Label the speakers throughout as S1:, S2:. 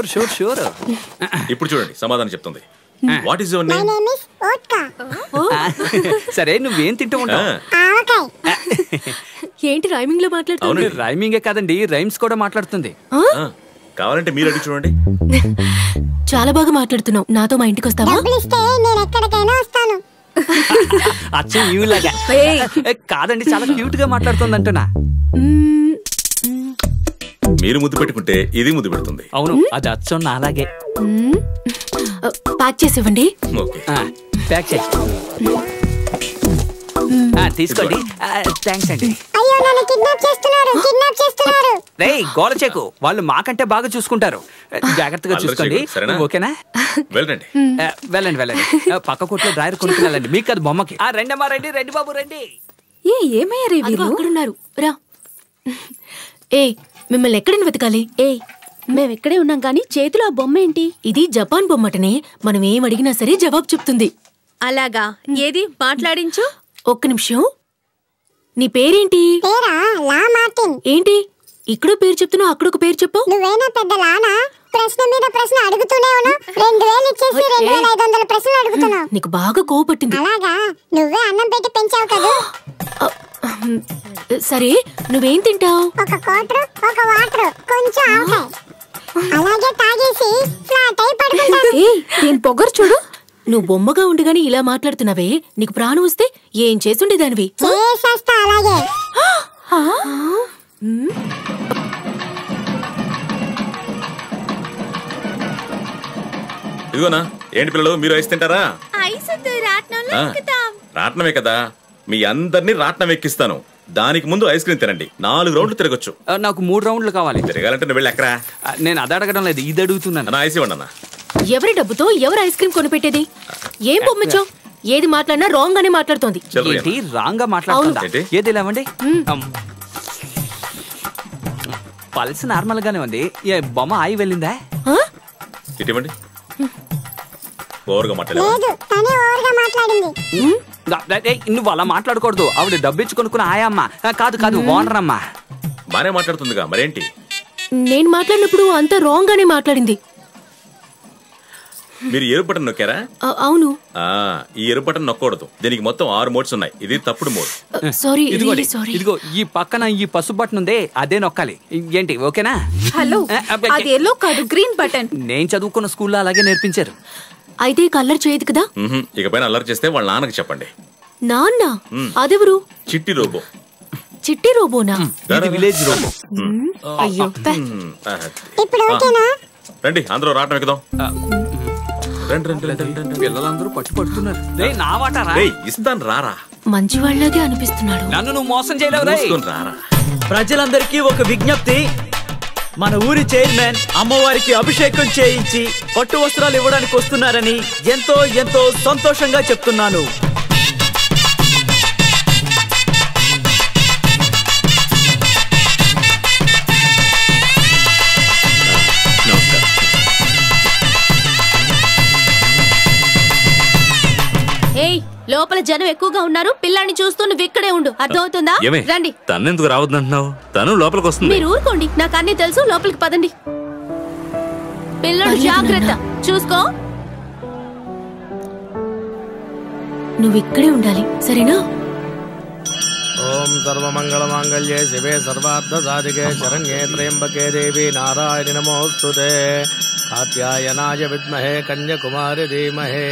S1: Sure sure sure
S2: ఇప్పుడు చూడండి సమాధానం చెప్తుంది what is your name
S3: name is ఓట్కా
S1: సరే నువ్వేం తింటూ ఉంటావు
S3: ఆవకాయ
S4: ఏంటి రైమింగ్ లో మాట్లాడుతుంది
S2: అవునండి
S1: రైమింగే కాదండి రైమ్స్ కూడా మాట్లాడుతుంది
S2: ఆ, కావాలంటే మీరు అడిగి చూడండి
S4: చాలా బాగా మాట్లాడుతున్నావు నాతో మా ఇంటికి వస్తావా
S3: డబ్బులు ఇస్తే నేను ఎక్కడికైనా వస్తాను
S1: అచ్చం ఇవిలాగా ఏ, కాదండి చాలా క్యూట్ గా మాట్లాడుతుంది అంటున్నా
S4: మ్మ్,
S2: మీరు ముద్దు పెట్టుకుంటే ఇది ముద్దు పెడుతుంది
S1: అవును అది అచ్చం నా అలాగే
S4: మ్మ్. ఆ, ప్యాక్ చేసి ఇవ్వండి
S2: ఓకే
S1: ఆ, ప్యాక్ చేయి ఆ, తీసుకోండి థ్యాంక్స్ అండి
S3: అయ్యో నన్ను కిడ్నాప్ చేస్తున్నారు కిడ్నాప్ చేస్తున్నారు
S1: రే గోల చేకు వాళ్ళు మాకంటే బాగా చూసుకుంటారు జాగ్రత్తగా
S2: అల్లరి
S1: చూసుకోండి
S2: చేయకు, సరేనా?
S1: ఓకేనా
S2: వెళ్ళండి
S1: ఆ, వెళ్ళండి వెళ్ళండి ఆ, పక్క కొట్లో డ్రైవర్ కొనుక్కుని వెళ్ళండి మీకు అది బొమ్మకి ఆ, రండమ్మా రండి రండి బాబు రండి
S5: ఏ ఏమయ్యారే
S4: అదిగో
S5: వీళ్ళు
S4: అక్కడున్నారు రా ఏ మిమ్మల్ని ఎక్కడని వెతకాలి
S5: ఏ మేము ఇక్కడే ఉన్నాం కానీ చేతిలో ఆ బొమ్మ ఏంటి
S4: ఇది జపాన్ బొమ్మటనే మనం ఏం అడిగినా సరే జవాబు చెప్తుంది
S5: అలాగా ఏది మాట్లాడించు
S4: ఒక్క నిమిషం నీ పేరేంటి
S3: పేరా లా మార్టిన్
S4: ఏంటి ఇక్కడ పేరు చెప్తున్నావు అక్కడ ఒక పేరు చెప్పు
S3: నువ్వేనా పెద్ద లానా ప్రశ్న మీద ప్రశ్న అడుగుతూనే ఉన్నావు రెండు వేలు ఇచ్చేసి రెండు వేల ఐదు వందల ప్రశ్నలు అడుగుతున్నావు
S4: నీకు బాగా కోపట్టింది
S3: అలాగా నువ్వే అన్నం పెట్టి పెంచావు కదా
S4: సరే నువ్వేం తింటావు
S3: ఒక కోటరు ఒక వాటర్ కొంచెం ఆవకాయ అలాగే తాగేసి ఫ్లాట్ అయి పడుకుంటాను
S4: ఏ దీని పొగరు చూడు నువ్వు బొమ్మగా ఉండిగాని ఇలా మాట్లాడుతున్నావే నీకు ప్రాణం వస్తే ఏం చేసుండేదానివి
S3: చేసేస్తా అలాగే
S2: ఇదిగోనా ఏంటి పిల్లలు మీరు ఐస్ తింటారా
S5: ఐస్ రాట్నంలో
S2: ఆ, రాట్నమే కదా మీ అందరినీ రాట్నం ఎక్కిస్తాను దానికి ముందు ఐస్ క్రీమ్ తినండి నాలుగు రౌండ్లు తిరగొచ్చు
S1: ఆ, నాకు మూడు రౌండ్లు కావాలి
S2: తిరగాలంటే నువ్వు వెళ్ళి ఎక్కరా
S1: ఆ, నేను అది అడగడం లేదు ఇది అడుగుతున్నాను
S2: నా ఐస్ ఇవ్వండి అన్న
S4: ఎవరి డబ్బుతో ఎవరు ఐస్ క్రీమ్ కొనిపెట్టేది ఏం బొమ్మచ్చో ఏది మాట్లాడినా రాంగ్ గానే మాట్లాడుతోంది
S2: చిల్లర
S1: ఏంటి
S2: ఇవ్వనా?
S1: రాంగ్ గా మాట్లాడుతుందా
S2: ఏంటి?
S1: ఏది లేవండి పల్స్ నార్మల్ గానే ఉంది ఏ బొమ్మ ఆయి వెళ్ళిందా
S4: ఆ?
S2: ఇటు ఇవ్వండి ఓవర్గా మాట్లాడేవా
S3: లేదు తనే ఓవర్గా మాట్లాడింది
S1: ఉమ్, దా- దా- ఏయ్, నువ్వు అలా మాట్లాడకూడదు ఆవిడ డబ్బు ఇచ్చి కొనుక్కున్న ఆయమ్మ ఆ, కాదు కాదు ఓనర్ అమ్మా
S2: బానే మాట్లాడుతుందిగా మరేంటి
S4: నేను మాట్లాడినప్పుడు అంతా రాంగ్ గానే మాట్లాడింది
S2: మీరు ఎరుపు బటన్ నొక్కారా
S4: ఆ, అవును
S2: ఆ ఈ ఎరుపు బటన్ నొక్కకూడదు దీనికి మొత్తం ఆరు మోడ్స్ ఉన్నాయి ఇది తప్పుడు మోడ్
S4: సారీ
S1: ఇదిగోండి
S4: సారీ
S1: ఇదిగో ఈ పక్కన ఈ పసుపు బట్టన్ ఉందే అదే నొక్కాలి ఏంటి ఓకేనా
S5: హలో
S1: ఆ, అబ్బే,
S5: అది ఎల్లో కాదు గ్రీన్ బటన్
S1: నేను చదువుకున్న స్కూల్లో అలాగే నేర్పించారు
S4: అయితే కల్లర్ చేయదు కదా
S2: మ్హూ. ఇకపైన అల్లరి చేస్తే వాళ్ళ నాన్నకి చెప్పండి
S4: నాన్న అదెవరు
S2: చిట్టి రోబో
S4: చిట్టి రోబోనా
S1: ఇది విలేజ్ రోబో
S4: అయ్యో పే.
S2: మ్, ఆ,
S3: ఇప్పుడు ఓకేనా
S2: రండి అందరూ రావటం ఎక్కుదాం రండి రండి రండి రండి, రండి
S1: పిల్లలందరూ పట్టు పడుతున్నారు రేయ్, నా వాటారా
S2: రేయ్ ఇస్తాను రారా
S4: మంచి వాళ్ళగే అనిపిస్తున్నాడు
S1: నన్ను నువ్వు మోసం చేయలేవు రేయ్.
S2: మూసుకొని రారా
S6: ప్రజలందరికీ ఒక విజ్ఞప్తి మన ఊరి చైర్మన్ అమ్మవారికి అభిషేకం చేయించి పట్టు వస్త్రాలు ఇవ్వడానికి వస్తున్నారని ఎంతో ఎంతో సంతోషంగా చెప్తున్నాను
S2: నమస్కారం
S5: ఏయ్ లోపల జనం ఎక్కువగా ఉన్నారు పిల్లాన్ని చూస్తూ నువ్వు ఇక్కడే ఉండు అర్థమవుతుందా
S7: ఏమే
S5: రండి
S7: తన్నెందుకు రావద్దంటున్నావు తను లోపలికి వస్తుంది
S5: మీరు ఊరుకోండి నాకు అన్ని తెలుసు లోపలికి పదండి పిల్లడు
S4: పర్లేదు
S5: జాగ్రత్త చూసుకో
S4: నువ్వు ఇక్కడే ఉండాలి సరేనా
S8: ఓం సర్వమంగళమాంగళ్యే శివే సర్వార్థ సాధికే శరణ్యే త్రయంబకే దేవి నారాయణి నమోస్తుతే కాత్యాయనాయ విద్మహే కన్యకుమారి ధీమహే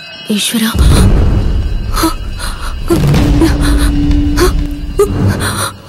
S4: ఈశ్వర